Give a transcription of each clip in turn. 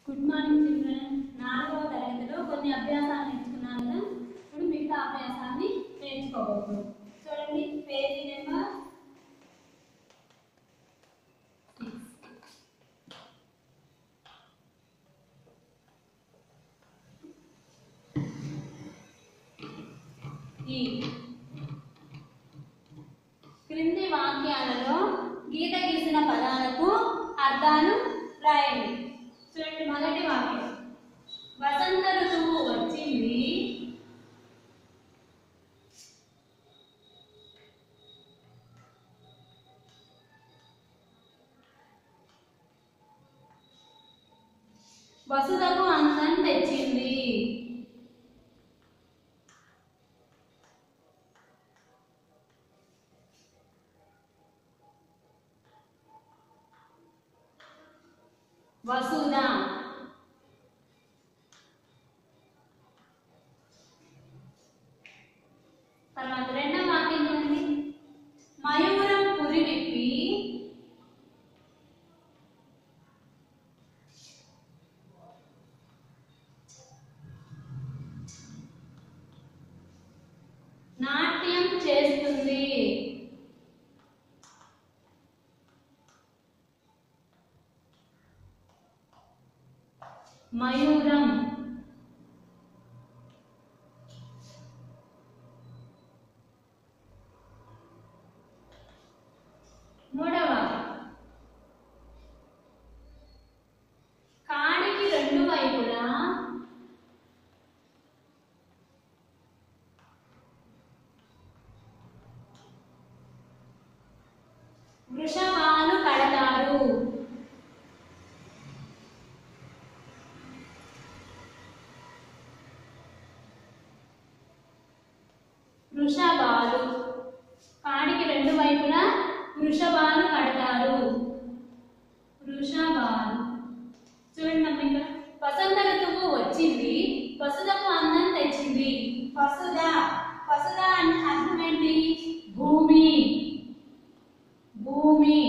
good morning children నాలుగవ తరగతిలో కొన్ని అభ్యాసాలు నేర్చుకున్నాను కదా ఇప్పుడు మిగతా అభ్యాసాన్ని నేర్చుకోబోతున్నాం చూడండి పేజీ నెంబర్ ఈ క్రింది వాక్యాలలో గీత గీసిన పదాలకు అర్థాలు రాయండి చూడండి మొదటి వాక్యం వసంత ఋతువు వచ్చింది వసుదకు అందం తెచ్చింది వసుధ తర్వాత రెండవ వాక్యం చూడండి మయూరం పురి విప్పి నాట్యం చేస్తుంది మయూరం మూడవ కాడికి రెండు వైపులా వృషభాలు కడతారు వృషభాలు కాడికి రెండు వైపులా వృషభాలు కడతారు వృషభాలు చూడండి అమ్మ ఇక్కడ వసంత ఋతువు వచ్చింది వసుదకు అందం తెచ్చింది వసుద వసుద అంటే అర్థం ఏంటి భూమి భూమి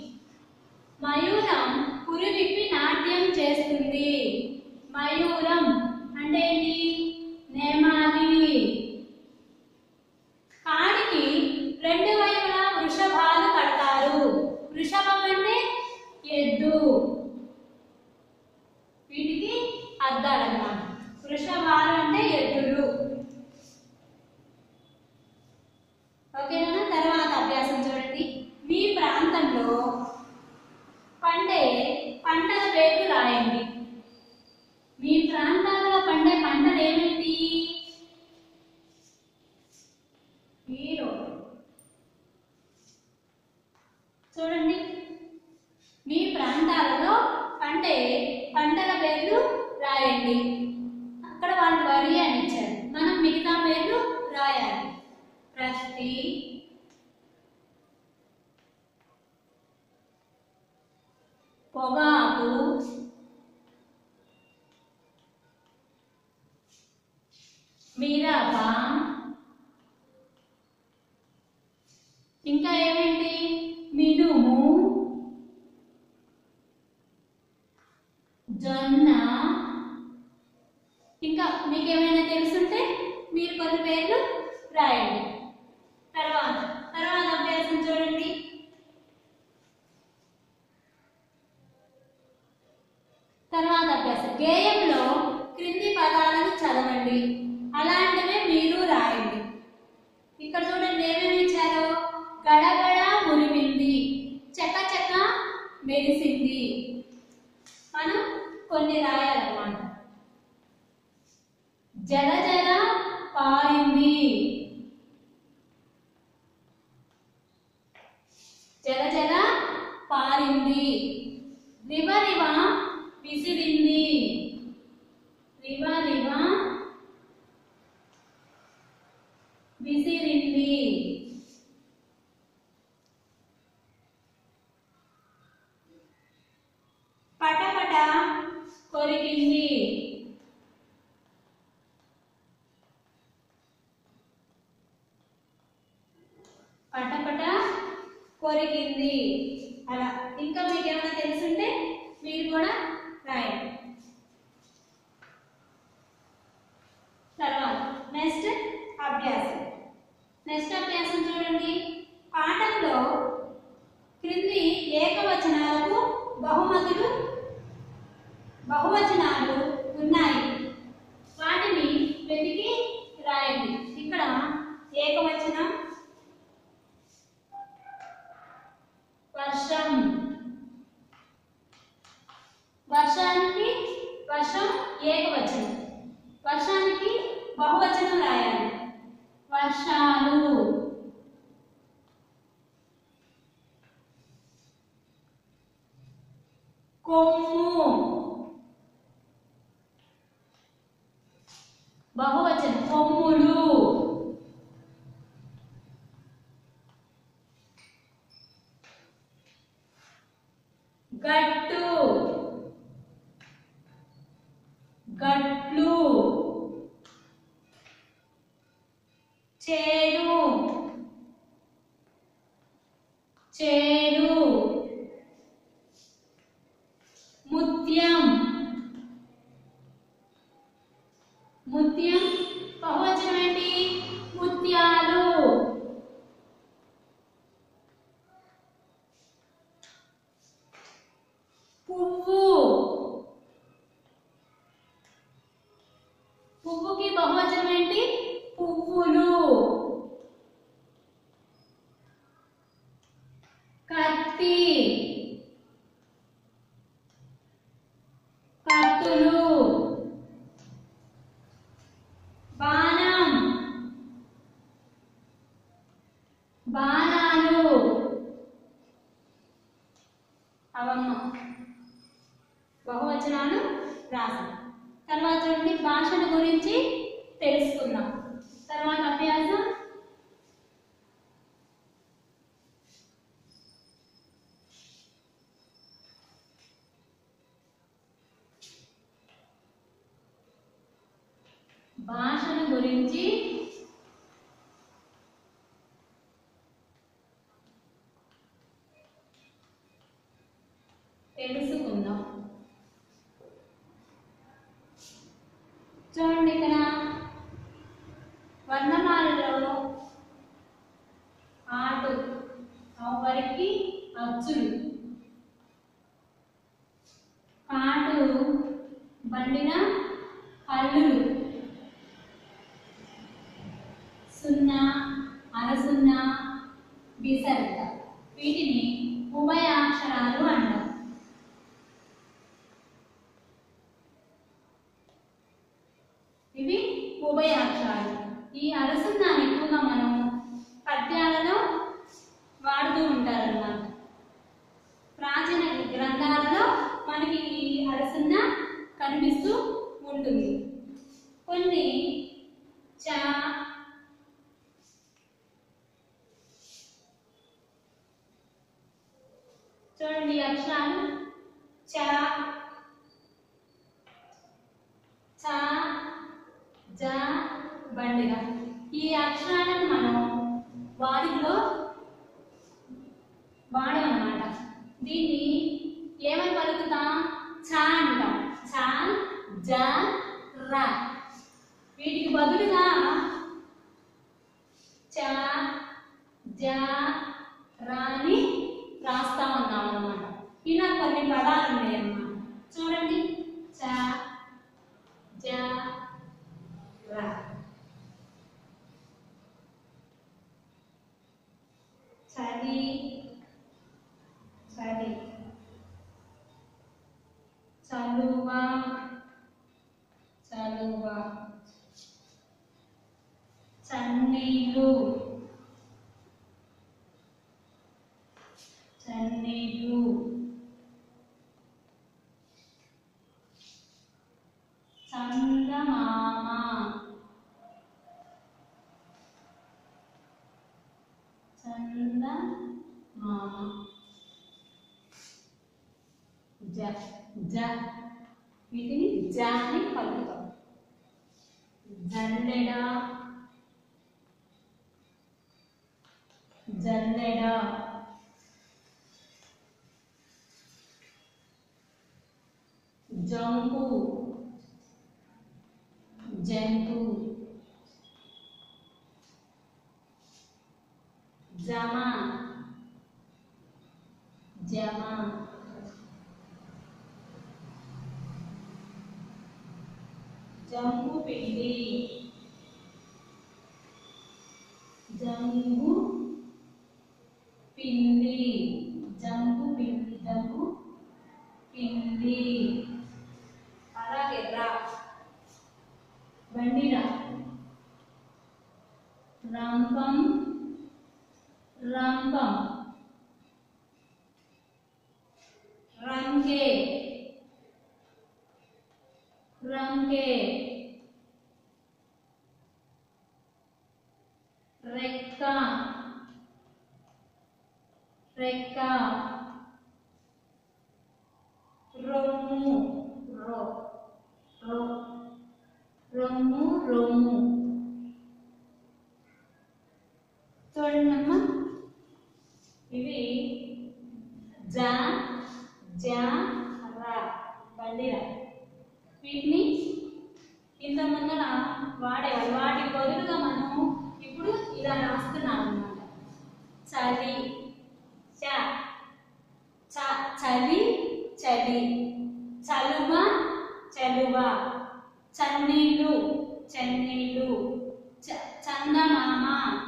మయూరం పురి విప్పి నాట్యం చేస్తుంది మయూరం అంటే ఏంటి నేమాలి కాడికి రెండు వైపులా వృషభాలు కడతారు వృషభం అంటే ఎద్దు వీటికి అద్దాలన్నమాట వృషభాలు అంటే ఎద్దులు ఓకేనా తర్వాత అభ్యాసం చూడండి మీ ప్రాంతంలో పండే పంటల పేర్లు రాయండి మీ ప్రాంతాల్లో పండే పంటలు ఏమిటి హీరో చూడండి మీ ప్రాంతాలలో పండే పంటల పేర్లు రాయండి అక్కడ వాళ్ళు వరి అని ఇచ్చారు మనం మిగతా పేర్లు రాయాలి ప్రతి పొగాకు మిరప ఇంకా ఏమేంటి మినుము జొన్న ఇంకా మీకు ఏమైనా తెలుసుంటే మీరు కొన్ని పేర్లు రాయండి తర్వాత తర్వాత అభ్యాసం చూడండి తర్వాత అభ్యాసం గేయంలో క్రింది పదాలను చదవండి అలాంటివే మీరు రాయండి ఇక్కడ చూడండి ఏమేమి ఇచ్చారో గడగడ ఉరిమింది చక చక మెరిసింది మనం కొన్ని రాయాలన్నమాట జల జల పారింది జల జల పారింది రివ రివ విసిరింది రివ రివ విసిరింది పటపట కొరికింది పటపట కొరికింది అలా ఇంకా మీకు ఏమైనా తెలుసుంటే మీరు కూడా రాయండి బహుమతులు బహువచనాలు ఉన్నాయి వాటిని వెతికి రాయండి ఇక్కడ ఏకవచనం వర్షం వర్షానికి వర్షం ఏకవచనం వర్షానికి బహువచనం రాయాలి వర్షాలు కొమ్ము బహువచనం కొమ్ములు గట్టు గట్లు చేను చేను ముత్యం ముత్యం బహువచనం ఏంటి ముత్యాలు పువ్వు పువ్వుకి బహువచనం ఏంటి పువ్వులు కత్తి కత్తులు బాణం బాణాలు అవమ్మ బహువచనాలు రాసాం తర్వాత నుండి భాషల గురించి తెలుసుకుందాం తర్వాత అభ్యాసం భాషల గురించి తెలుసుకుందాం చూడండి ఇక్కడ వర్ణమాలలో ఆటు వరకు అచ్చులు కాటు బండిన హల్లులు సున్నా అరసున్నా విసర్గ వీటిని ఉభయాక్షరాలు అంటారు ఇవి ఉభయాక్షరాలు ఈ అరసున్నాన్ని ఎక్కువగా మనం పద్యాలలో వాడుతూ ఉంటారన్నమాట ప్రాచీన గ్రంథాలలో మనకి ఈ అరసున్న కనిపిస్తూ ఉంటుంది కొన్ని చా చూడండి ఈ అక్షరాలు చ చ జ బండిగ ఈ అక్షరాలను మనం వారిలో వాడమన్నమాట దీన్ని ఏమని పలుకుతాం చ అంటాం చ జ ర వీటికి బదులుగా చ జ ర అని రాస్తా ఉన్నాం అన్నమాట ఇలా కొన్ని పదాలు ఉన్నాయి అన్నమాట చూడండి చ జ ర చలి చలి చలువ చలువ చన్నీళ్ళు చన్నీళ్ళు చందమామ చందమామ జ జ వీటిని జ అని పలుకుతాం జల్లెడ జల్లెడ జంపు జంతు జమ జమ జంబు పిండి జంబు పిండి జంబు పిండి జంబు పిండి అలాగే రా బండిరా రంపం రంపం రంగే రంగే రెక్క రెక్క రొమ్ము రో రో రొమ్ము రొమ్ము చూడండమ్మా ఇవి జా జా రా బండిరా వీటిని కింద ముందర వాడేవాళ్ళు వాటి బదులుగా మనం ఇప్పుడు ఇలా రాస్తున్నాం అన్నమాట చలి చ చ చలి చలి చలువ చలువ చన్నీళ్ళు చన్నీళ్ళు చ చందమామ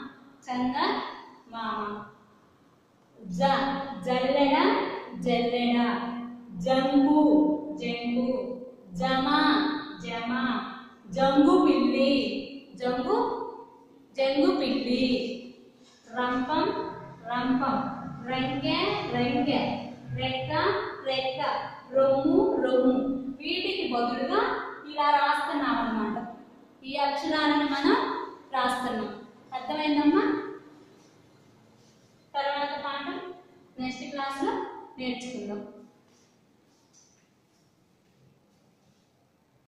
చందమామ జ జల్లెడ జల్లెడ జంబు జంబు జమ జమ జంగు పిల్లి జంగు జంగు పిల్లి రంపం రంపం రెంకె రెంకె రెక్క రెక్క రొమ్ము రొమ్ము వీటికి బదులుగా ఇలా రాస్తున్నాం అన్నమాట ఈ అక్షరాలను మనం రాస్తున్నాం అర్థమైందమ్మా తర్వాత పాఠం నెక్స్ట్ క్లాస్లో నేర్చుకుందాం